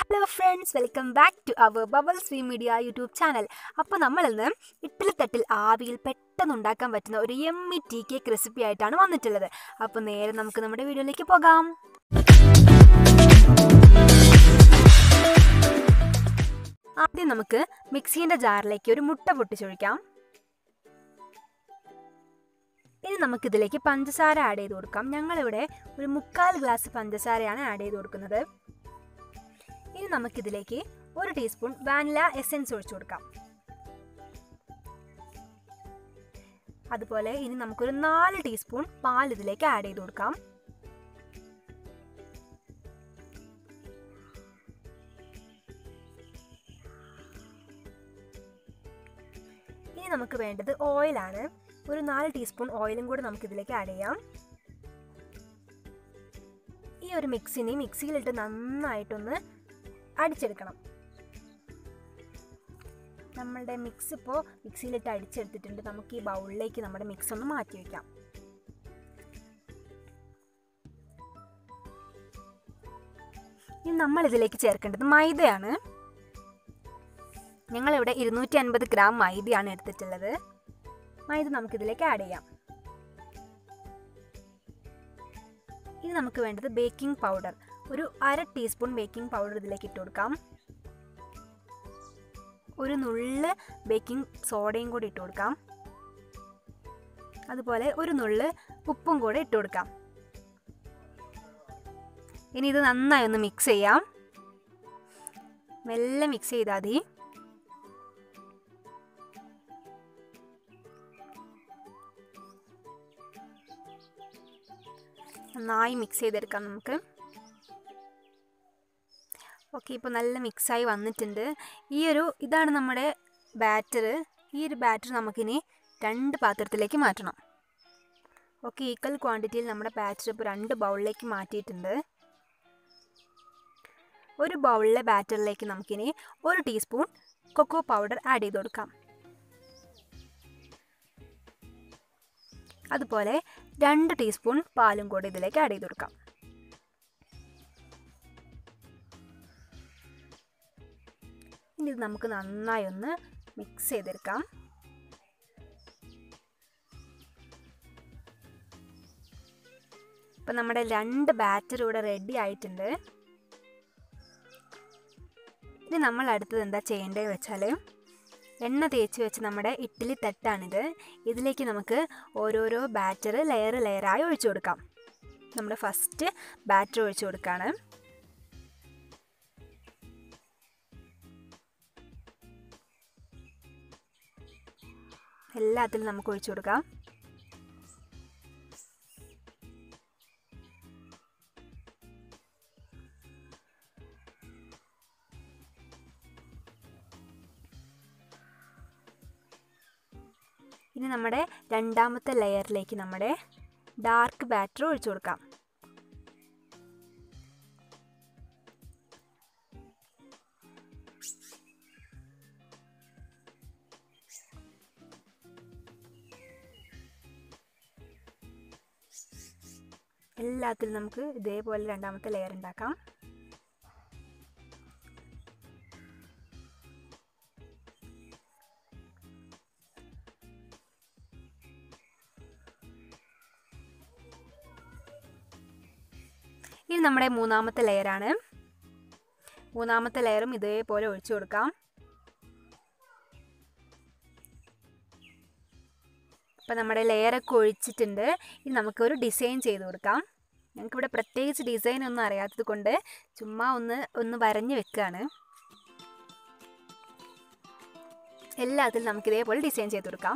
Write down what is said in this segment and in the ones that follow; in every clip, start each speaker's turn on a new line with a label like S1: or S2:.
S1: hello friends welcome back to our bubble സ്വീ media YouTube channel അപ്പോൾ നമ്മളിന്ന് ഇഡ്ഡലിത്തട്ടിൽ ആവിയിൽ പെട്ടെന്ന് ഉണ്ടാക്കാൻ പറ്റുന്ന ഒരു എമ്മി ടീ കേക്ക് റെസിപ്പി ആയിട്ടാണ് വന്നിട്ടുള്ളത് അപ്പോൾ നേരെ നമുക്ക് നമ്മുടെ വീഡിയോയിലേക്ക് പോകാം ആദ്യം നമുക്ക് മിക്സീൻ്റെ ജാറിലേക്ക് ഒരു മുട്ട പൊട്ടിച്ചൊഴിക്കാം ഇനി നമുക്കിതിലേക്ക് പഞ്ചസാര ആഡ് ചെയ്ത് കൊടുക്കാം ഞങ്ങളിവിടെ ഒരു മുക്കാൽ ഗ്ലാസ് പഞ്ചസാരയാണ് ആഡ് ചെയ്ത് കൊടുക്കുന്നത് ഇനി നമുക്കിതിലേക്ക് ഒരു ടീസ്പൂൺ വാനില എസെൻസ് ഒഴിച്ചു കൊടുക്കാം അതുപോലെ ഇനി നമുക്കൊരു നാല് ടീസ്പൂൺ പാൽ ഇതിലേക്ക് ആഡ് ചെയ്ത് കൊടുക്കാം ഇനി നമുക്ക് വേണ്ടത് ഓയിലാണ് ഒരു നാല് ടീസ്പൂൺ ഓയിലും കൂടെ നമുക്കിതിലേക്ക് ആഡ് ചെയ്യാം ഈ ഒരു മിക്സിനെ മിക്സിയിലിട്ട് നന്നായിട്ടൊന്ന് അടിച്ചെടുക്കണം നമ്മളുടെ മിക്സ് ഇപ്പോൾ മിക്സിയിലിട്ട് അടിച്ചെടുത്തിട്ടുണ്ട് നമുക്ക് ഈ ബൗളിലേക്ക് നമ്മുടെ മിക്സ് ഒന്ന് മാറ്റി വയ്ക്കാം ഇനി നമ്മൾ ഇതിലേക്ക് ചേർക്കേണ്ടത് മൈദയാണ് ഞങ്ങളിവിടെ ഇരുന്നൂറ്റി അൻപത് ഗ്രാം മൈദയാണ് എടുത്തിട്ടുള്ളത് മൈദ നമുക്കിതിലേക്ക് ആഡ് ചെയ്യാം ഇനി നമുക്ക് വേണ്ടത് ബേക്കിംഗ് പൗഡർ ഒരു അര ടീസ്പൂൺ ബേക്കിംഗ് പൗഡർ ഇതിലേക്ക് ഇട്ട് കൊടുക്കാം ഒരു നുള്ള് ബേക്കിംഗ് സോഡയും കൂടി ഇട്ട് കൊടുക്കാം അതുപോലെ ഒരു നുള്ള് ഉപ്പും കൂടെ ഇട്ട് കൊടുക്കാം ഇനി ഇത് നന്നായി ഒന്ന് മിക്സ് ചെയ്യാം മെല്ലെ മിക്സ് ചെയ്താൽ മതി നന്നായി മിക്സ് ചെയ്തെടുക്കാം നമുക്ക് ഓക്കെ ഇപ്പോൾ നല്ല മിക്സായി വന്നിട്ടുണ്ട് ഈ ഒരു ഇതാണ് നമ്മുടെ ബാറ്റർ ഈ ഒരു ബാറ്റർ നമുക്കിനി രണ്ട് പാത്രത്തിലേക്ക് മാറ്റണം ഓക്കെ ഈക്വൽ ക്വാണ്ടിറ്റിയിൽ നമ്മുടെ ബാറ്റർ ഇപ്പോൾ രണ്ട് ബൗളിലേക്ക് മാറ്റിയിട്ടുണ്ട് ഒരു ബൗളിലെ ബാറ്ററിലേക്ക് നമുക്കിനി ഒരു ടീസ്പൂൺ കൊക്കോ പൗഡർ ആഡ് ചെയ്ത് കൊടുക്കാം അതുപോലെ രണ്ട് ടീസ്പൂൺ പാലും കൂടി ഇതിലേക്ക് ആഡ് ചെയ്ത് കൊടുക്കാം ഇനി ഇത് നമുക്ക് നന്നായി ഒന്ന് മിക്സ് ചെയ്തെടുക്കാം ഇപ്പം നമ്മുടെ രണ്ട് ബാറ്റർ ഇവിടെ റെഡി ആയിട്ടുണ്ട് ഇനി നമ്മൾ അടുത്തത് എന്താ ചെയ്യേണ്ടതെന്ന് വെച്ചാൽ എണ്ണ തേച്ച് വെച്ച് നമ്മുടെ ഇഡ്ഡലി തട്ടാണിത് ഇതിലേക്ക് നമുക്ക് ഓരോരോ ബാറ്റർ ലെയർ ലെയറായി ഒഴിച്ചു കൊടുക്കാം നമ്മുടെ ഫസ്റ്റ് ബാറ്റർ ഒഴിച്ചു കൊടുക്കുകയാണ് എല്ലാത്തിലും നമുക്ക് ഒഴിച്ചു കൊടുക്കാം ഇനി നമ്മുടെ രണ്ടാമത്തെ ലെയറിലേക്ക് നമ്മുടെ ഡാർക്ക് ബാറ്റർ ഒഴിച്ചു കൊടുക്കാം എല്ലാത്തിലും നമുക്ക് ഇതേപോലെ രണ്ടാമത്തെ ലെയർ ഉണ്ടാക്കാം ഇനി നമ്മുടെ മൂന്നാമത്തെ ലെയറാണ് മൂന്നാമത്തെ ലെയറും ഇതേപോലെ ഒഴിച്ചു കൊടുക്കാം അപ്പം നമ്മുടെ ലെയറൊക്കെ ഒഴിച്ചിട്ടുണ്ട് ഇനി നമുക്കൊരു ഡിസൈൻ ചെയ്ത് കൊടുക്കാം ഞങ്ങൾക്കിവിടെ പ്രത്യേകിച്ച് ഡിസൈൻ ഒന്നും അറിയാത്തത് കൊണ്ട് ചുമ്മാ ഒന്ന് ഒന്ന് വരഞ്ഞ് വെക്കുകയാണ് എല്ലാത്തിലും നമുക്ക് ഇതേപോലെ ഡിസൈൻ ചെയ്ത് കൊടുക്കാം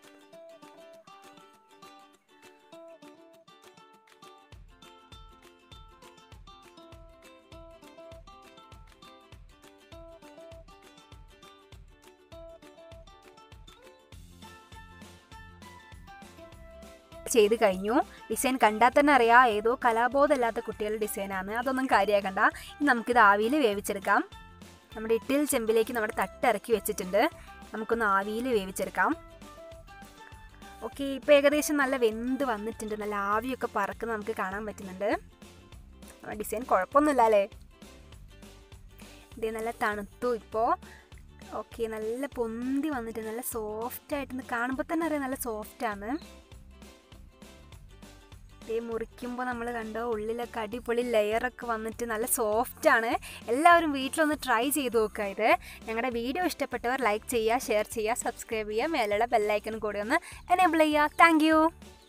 S1: ചെയ്ത് കഴിഞ്ഞു ഡിസൈൻ കണ്ടാൽ തന്നെ അറിയാം ഏതോ കലാബോധമില്ലാത്ത കുട്ടികളുടെ ഡിസൈനാണ് അതൊന്നും കാര്യമാക്കണ്ട ഇനി നമുക്കിത് ആവിയിൽ വേവിച്ചെടുക്കാം നമ്മുടെ ഇട്ടിൽ ചെമ്പിലേക്ക് നമ്മുടെ തട്ട് ഇറക്കി വെച്ചിട്ടുണ്ട് നമുക്കൊന്ന് ആവിയിൽ വേവിച്ചെടുക്കാം ഓക്കെ ഇപ്പോൾ ഏകദേശം നല്ല വെന്ത് വന്നിട്ടുണ്ട് നല്ല ആവിയൊക്കെ പറക്കുന്നത് നമുക്ക് കാണാൻ പറ്റുന്നുണ്ട് ഡിസൈൻ കുഴപ്പമൊന്നുമില്ല അല്ലേ ഇത് നല്ല തണുത്തു ഇപ്പോൾ ഓക്കെ നല്ല പൊന്തി വന്നിട്ട് നല്ല സോഫ്റ്റ് ആയിട്ട് കാണുമ്പോൾ തന്നെ അറിയാം നല്ല സോഫ്റ്റാണ് ഇതേ മുറിക്കുമ്പോൾ നമ്മൾ കണ്ടോ ഉള്ളിലൊക്കെ അടിപൊളി ലെയറൊക്കെ വന്നിട്ട് നല്ല സോഫ്റ്റാണ് എല്ലാവരും വീട്ടിലൊന്ന് ട്രൈ ചെയ്ത് നോക്കുക ഇത് ഞങ്ങളുടെ വീഡിയോ ഇഷ്ടപ്പെട്ടവർ ലൈക്ക് ചെയ്യുക ഷെയർ ചെയ്യുക സബ്സ്ക്രൈബ് ചെയ്യുക മേലുള്ള ബെല്ലൈക്കൺ കൂടി ഒന്ന് എനേബിൾ ചെയ്യുക താങ്ക്